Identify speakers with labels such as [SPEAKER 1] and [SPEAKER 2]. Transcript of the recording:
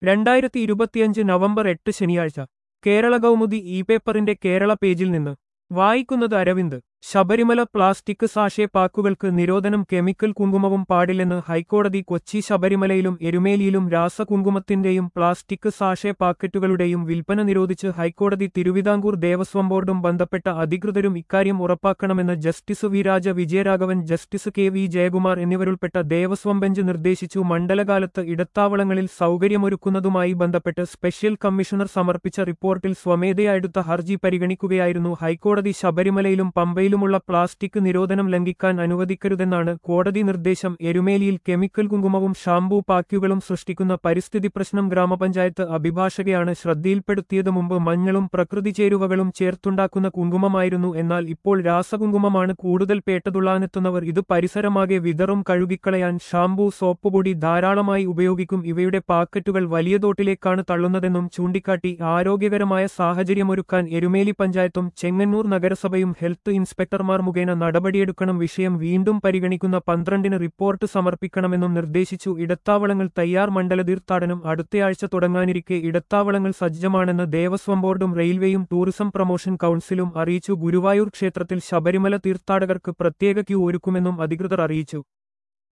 [SPEAKER 1] രണ്ടായിരത്തി ഇരുപത്തിയഞ്ച് നവംബർ എട്ട് ശനിയാഴ്ച കേരള കൗമുദി ഇ പേപ്പറിന്റെ കേരള പേജിൽ നിന്ന് വായിക്കുന്നത് അരവിന്ദ് ശബരിമല പ്ലാസ്റ്റിക് സാഷെ പാക്കുകൾക്ക് നിരോധനം കെമിക്കൽ കുങ്കുമവും പാടില്ലെന്ന് ഹൈക്കോടതി കൊച്ചി ശബരിമലയിലും എരുമേലിയിലും രാസകുങ്കുമത്തിന്റെയും പ്ലാസ്റ്റിക് സാഷെ പാക്കറ്റുകളുടെയും വിൽപ്പന നിരോധിച്ച് ഹൈക്കോടതി തിരുവിതാംകൂർ ദേവസ്വം ബോർഡും ബന്ധപ്പെട്ട അധികൃതരും ഇക്കാര്യം ഉറപ്പാക്കണമെന്ന് justice V Raja Vijayaraghavan justice K V Jayakumar എന്നിവരുൾപ്പെട്ട ദേവസ്വം ബെഞ്ച് നിർദ്ദേശിച്ചു മണ്ഡലകാലത്ത് ഇടത്താവളങ്ങളിൽ സൗകര്യമൊരുക്കുന്നതുമായി ബന്ധപ്പെട്ട് സ്പെഷ്യൽ കമ്മീഷണർ സമർപ്പിച്ച റിപ്പോർട്ടിൽ സ്വമേധയാ എടുത്ത ഹർജി പരിഗണിക്കുകയായിരുന്നു ഹൈക്കോടതി ശബരിമലയിലും പമ്പയിലുമുള്ള പ്ലാസ്റ്റിക് നിരോധനം ലംഘിക്കാൻ അനുവദിക്കരുതെന്നാണ് കോടതി നിർദ്ദേശം എരുമേലിയിൽ കെമിക്കൽ കുങ്കുമവും ഷാംപൂ പാക്കുകളും സൃഷ്ടിക്കുന്ന പരിസ്ഥിതി പ്രശ്നം ഗ്രാമപഞ്ചായത്ത് അഭിഭാഷകയാണ് ശ്രദ്ധയിൽപ്പെടുത്തിയത് മുമ്പ് മഞ്ഞളും പ്രകൃതി ചേരുവകളും ചേർത്തുണ്ടാക്കുന്ന കുങ്കുമമായിരുന്നു എന്നാൽ ഇപ്പോൾ രാസകുങ്കുമമാണ് കൂടുതൽ പേട്ടതുള്ളാനെത്തുന്നവർ ഇത് പരിസരമാകെ വിതറും കഴുകിക്കളയാൻ ഷാംപൂ സോപ്പുപൊടി ധാരാളമായി ഉപയോഗിക്കും ഇവയുടെ പാക്കറ്റുകൾ വലിയ തോട്ടിലേക്കാണ് തള്ളുന്നതെന്നും ചൂണ്ടിക്കാട്ടി ആരോഗ്യകരമായ സാഹചര്യമൊരുക്കാൻ എരുമേലി പഞ്ചായത്തും ചെങ്ങന്നൂർ നഗരസഭയും ഹെൽത്ത് ഇൻസ്പെക്ടർമാർ മുഖേന നടപടിയെടുക്കണം വിഷയം വീണ്ടും പരിഗണിക്കുന്ന പന്ത്രണ്ടിന് റിപ്പോർട്ട് സമർപ്പിക്കണമെന്നും നിർദ്ദേശിച്ചു ഇടത്താവളങ്ങൾ തയ്യാർ മണ്ഡല തീർത്ഥാടനം അടുത്തയാഴ്ച തുടങ്ങാനിരിക്കെ ഇടത്താവളങ്ങൾ സജ്ജമാണെന്ന് ദേവസ്വം ബോർഡും റെയിൽവേയും ടൂറിസം പ്രൊമോഷൻ കൌൺസിലും അറിയിച്ചു ഗുരുവായൂർ ക്ഷേത്രത്തിൽ ശബരിമല തീർത്ഥാടകർക്ക് പ്രത്യേക ക്യൂ ഒരുക്കുമെന്നും അധികൃതർ അറിയിച്ചു